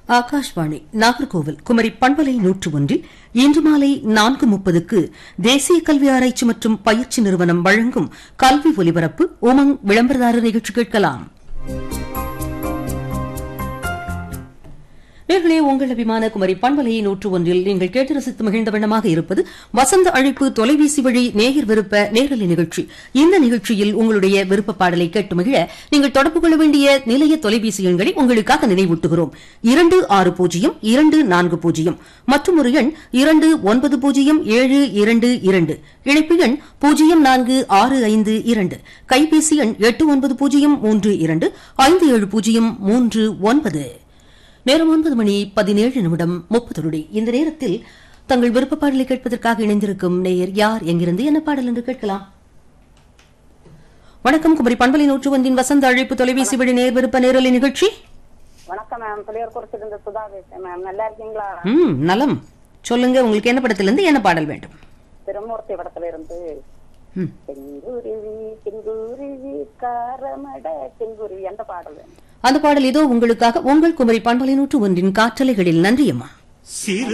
ஆகாஷ்வாணி நாகர்கோவில் குமரி பண்பலை நூற்று ஒன்றில் இன்று மாலை நான்கு முப்பதுக்கு தேசிய கல்வி ஆராய்ச்சி மற்றும் பயிற்சி நிறுவனம் வழங்கும் கல்வி ஒலிபரப்பு உமங் விளம்பரதாரர் நிகழ்ச்சி கேட்கலாம் நேர்களே உங்கள் அபிமான குமரி பண்பலையை நூற்று ஒன்றில் நீங்கள் கேட்டு ரசித்து மகிழ்ந்த வண்ணமாக இருப்பது வசந்த அழைப்பு தொலைபேசி வழி நேயர் விருப்ப நேரலை நிகழ்ச்சி இந்த நிகழ்ச்சியில் உங்களுடைய விருப்ப பாடலை கேட்டு மகிழ நீங்கள் தொடர்பு கொள்ள வேண்டிய நிலைய தொலைபேசி எண்களை உங்களுக்காக நினைவூட்டுகிறோம் இரண்டு ஆறு பூஜ்ஜியம் இரண்டு நான்கு பூஜ்ஜியம் மற்றும் ஒரு எண் இரண்டு ஒன்பது பூஜ்ஜியம் ஏழு இரண்டு இரண்டு இணைப்பு எண் பூஜ்ஜியம் நான்கு ஆறு ஐந்து இரண்டு கைபேசி எண் எட்டு ஒன்பது பூஜ்ஜியம் மூன்று இரண்டு ஐந்து ஏழு பூஜ்ஜியம் மூன்று ஒன்பது நேரம் ஒன்பது மணி பதினேழு நிமிடம் முப்பது நொடி இந்த நேரத்தில் தங்கள் விருப்ப பாடலை கேட்பதற்காக இணைந்திருக்கும் நேயர் யார் எங்கிருந்து என்ன பாடல் என்று கேட்கலாம் வணக்கம் குமரி பண்பலை நூற்று ஒன்றின் வசந்த அழைப்பு தொலைபேசி வழி நேர் விருப்ப நேரலை நிகழ்ச்சி வணக்கம் மேம் புளியூர் குறிச்சிருந்து சுதா பேசுறேன் மேம் நல்லா இருக்கீங்களா ம் நலம் சொல்லுங்க உங்களுக்கு என்ன படத்திலிருந்து என்ன பாடல் வேண்டும் திருமூர்த்தி படத்துல இருந்து ம். செங்குருவி செங்குருவி காரமட செங்குருவி அந்த பாடல் வேணும் அந்த பாடல் இதோ உங்களுக்காக உங்கள் குமரி பண்பலை நூற்று ஒன்றின் காற்றலைகளில் நன்றியம்மா சிறு